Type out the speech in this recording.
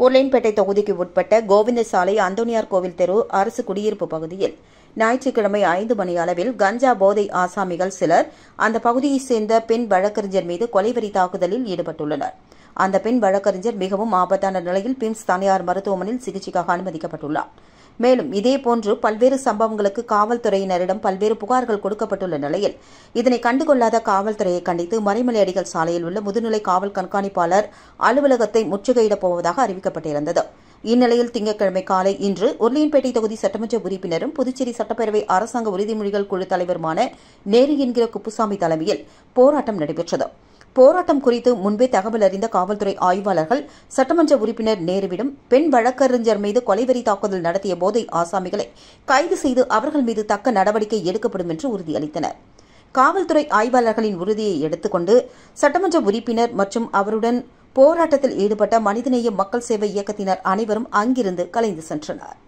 உருளையன்பேட்டை தொகுதிக்கு உட்பட்ட கோவிந்தசாலை அந்தோனியார் கோவில் தெரு அரசு குடியிருப்பு பகுதியில் ஞாயிற்றுக்கிழமை ஐந்து மணி அளவில் கஞ்சா போதை ஆசாமிகள் சிலர் அந்த பகுதியைச் சேர்ந்த பெண் வழக்கறிஞர் மீது கொலைவெறி தாக்குதலில் ஈடுபட்டுள்ளனர் அந்த பெண் வழக்கறிஞர் மிகவும் ஆபத்தான நிலையில் பிம்ஸ் தனியார் மருத்துவமனையில் சிகிச்சைக்காக அனுமதிக்கப்பட்டுள்ளார் மேலும் இதேபோன்று பல்வேறு சம்பவங்களுக்கு காவல்துறையினரிடம் பல்வேறு புகார்கள் கொடுக்கப்பட்டுள்ள நிலையில் இதனை கண்டுகொள்ளாத காவல்துறையை கண்டித்து மறைமலை அடிகள் சாலையில் உள்ள முதுநிலை காவல் கண்காணிப்பாளர் அலுவலகத்தை முற்றுகையிடப் போவதாக அறிவிக்கப்பட்டிருந்தது இந்நிலையில் திங்கட்கிழமை காலை இன்று உருளையன்பேட்டை தொகுதி சட்டமன்ற உறுப்பினரும் புதுச்சேரி சட்டப்பேரவை அரசாங்க உறுதிமொழிகள் குழு தலைவருமான நேரு என்கிற குப்புசாமி தலைமையில் போராட்டம் நடைபெற்றது போராட்டம் குறித்து முன்பே தகவல் அறிந்த காவல்துறை ஆய்வாளர்கள் சட்டமன்ற உறுப்பினர் நேருவிடம் பெண் வழக்கறிஞர் மீது கொலைவெறி தாக்குதல் நடத்திய போதை ஆசாமிகளை கைது செய்து அவர்கள் மீது தக்க நடவடிக்கை எடுக்கப்படும் என்று உறுதியளித்தனர் காவல்துறை ஆய்வாளர்களின் உறுதியை எடுத்துக்கொண்டு சட்டமன்ற உறுப்பினர் மற்றும் அவருடன் போராட்டத்தில் ஈடுபட்ட மனிதநேய மக்கள் சேவை இயக்கத்தினர் அனைவரும் அங்கிருந்து கலைந்து சென்றனர்